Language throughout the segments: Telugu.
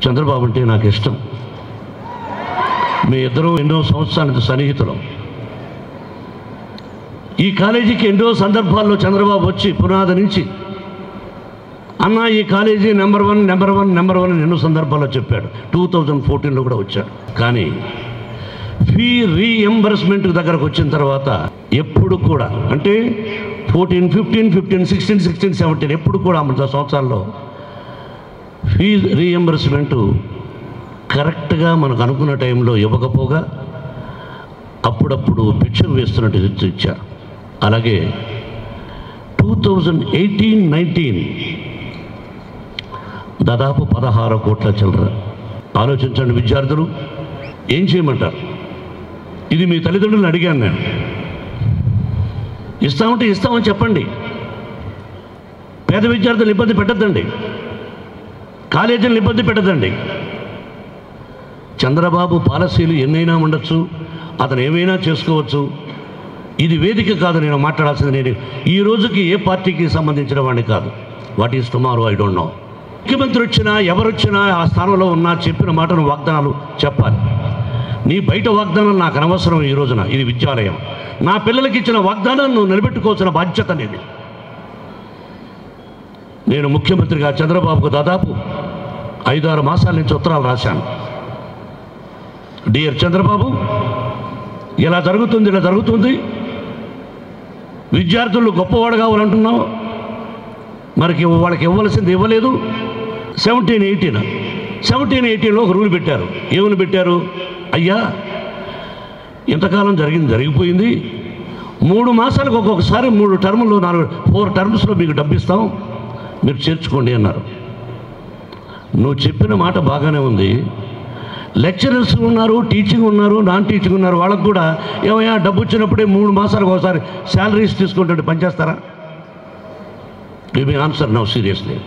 చంద్రబాబు అంటే నాకు ఇష్టం మీ ఇద్దరు ఎన్నో సంవత్సరాల సన్నిహితులం ఈ కాలేజీకి ఎన్నో సందర్భాల్లో చంద్రబాబు వచ్చి పునాది నుంచి అన్న ఈ college number one number one number one అని ఎన్నో సందర్భాల్లో చెప్పాడు టూ థౌజండ్ ఫోర్టీన్లో కూడా వచ్చాడు కానీ ఫీ రీఎంబర్స్మెంట్ దగ్గరకు వచ్చిన తర్వాత ఎప్పుడు కూడా అంటే fourteen fifteen fifteen sixteen sixteen seventeen ఎప్పుడు కూడా అంత సంవత్సరాల్లో ఫీ రీఎంబర్స్మెంట్ కరెక్ట్గా మనకు అనుకున్న టైంలో ఇవ్వకపోగా అప్పుడప్పుడు భిక్షం వేస్తున్నట్టు ఇచ్చి- ఇచ్చారు అలాగే టూ థౌజండ్ ఎయిటీన్ నైన్టీన్ దాదాపు పదహారు కోట్ల చిల్లర ఆలోచించండి విద్యార్థులు ఏం చేయమంటారు ఇది మీ తల్లిదండ్రులను అడిగాను నేను ఇస్తామంటే ఇస్తామని చెప్పండి పేద విద్యార్థులను ఇబ్బంది పెట్టద్దండి కాలేజీలను ఇబ్బంది పెట్టదండి చంద్రబాబు పాలసీలు ఎన్నైనా ఉండొచ్చు అతను ఏమైనా చేసుకోవచ్చు ఇది వేదిక కాదు నేను మాట్లాడాల్సింది నేను ఈ రోజుకి ఏ పార్టీకి సంబంధించిన వాడిని కాదు what is tomorrow I don't know ముఖ్యమంత్రి వచ్చినా ఎవరు వచ్చినా ఆ స్థానంలో ఉన్నా చెప్పిన మాటను వాగ్దానాలు చెప్పాలి నీ బయట వాగ్దానాలు నాకు అనవసరం ఈ రోజున ఇది విద్యాలయం నా పిల్లలకి ఇచ్చిన వాగ్దానాన్ని నువ్వు నిలబెట్టుకోవాల్సిన బాధ్యత అనేది నేను ముఖ్యమంత్రిగా చంద్రబాబుకు దాదాపు ఐదారు మాసాల నుంచి ఉత్తరాలు రాశాను డియర్ చంద్రబాబు ఇలా జరుగుతుంది ఇలా జరుగుతుంది విద్యార్థులు గొప్పవాడు కావాలంటున్నావు మరికి వాళ్ళకి ఇవ్వవలసింది ఇవ్వలేదు సెవెంటీన్ ఎయిటీన్ సెవెంటీన్ ఎయిటీన్లో ఒక రూల్ పెట్టారు ఏమని పెట్టారు అయ్యా ఇంతకాలం జరిగింది జరిగిపోయింది మూడు మాసాలకు ఒక్కొక్కసారి మూడు టర్ములు నాలుగు ఫోర్ టర్మ్స్లో మీకు డబ్బిస్తాం మీరు చేర్చుకోండి అన్నారు నువ్వు చెప్పిన మాట బాగానే ఉంది లెక్చరర్స్ ఉన్నారు టీచింగ్ ఉన్నారు నాన్ టీచింగ్ ఉన్నారు వాళ్ళకు కూడా ఏమయ్యా డబ్బు వచ్చినప్పుడే మూడు మాసాలకు ఒకసారి శాలరీస్ తీసుకుంటుంటే పనిచేస్తారా give me answer now seriously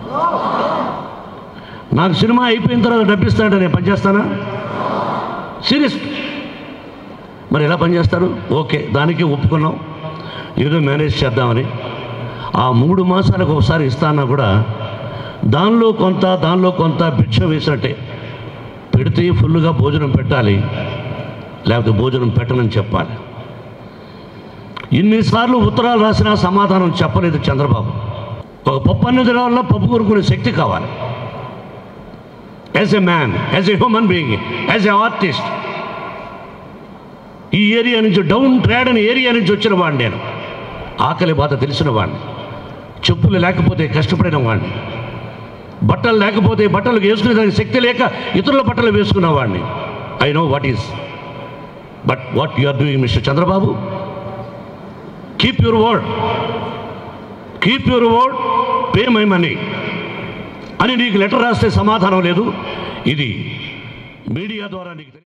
నాకు సినిమా అయిపోయిన తర్వాత డబ్బిస్తానంటే నేను పనిచేస్తానా సీరియస్ మరి ఎలా పనిచేస్తారు ఓకే దానికి ఒప్పుకున్నాం ఏదో మేనేజ్ చేద్దామని ఆ మూడు మాసాలకు ఒకసారి ఇస్తానా కూడా దానిలో కొంత దానిలో కొంత భిక్ష వేసినట్టే పెడితే ఫుల్గా భోజనం పెట్టాలి లేకపోతే భోజనం పెట్టనని చెప్పాలి ఇన్నిసార్లు ఉత్తరాలు రాసినా సమాధానం చెప్పలేదు చంద్రబాబు ఒక పప్పు అన్న వల్ల పప్పు కొనుక్కునే శక్తి కావాలి as a man as a human being as a artist ఈ ఏరియా నుంచి డౌన్ ట్రాడ్ అనే ఏరియా నుంచి వచ్చిన వాడిని నేను ఆకలి బాధ తెలిసిన వాడిని చెప్పులు లేకపోతే కష్టపడిన వాడిని బట్టలు లేకపోతే బట్టలు వేసుకునేదానికి శక్తి లేక ఇతరుల బట్టలు వేసుకున్న వాడిని I know what is but what you are doing mister Chandrababu keep your word keep your word pay my money అని నీకు లెటర్ రాస్తే సమాధానం లేదు ఇది మీడియా ద్వారా నీకు తెలి-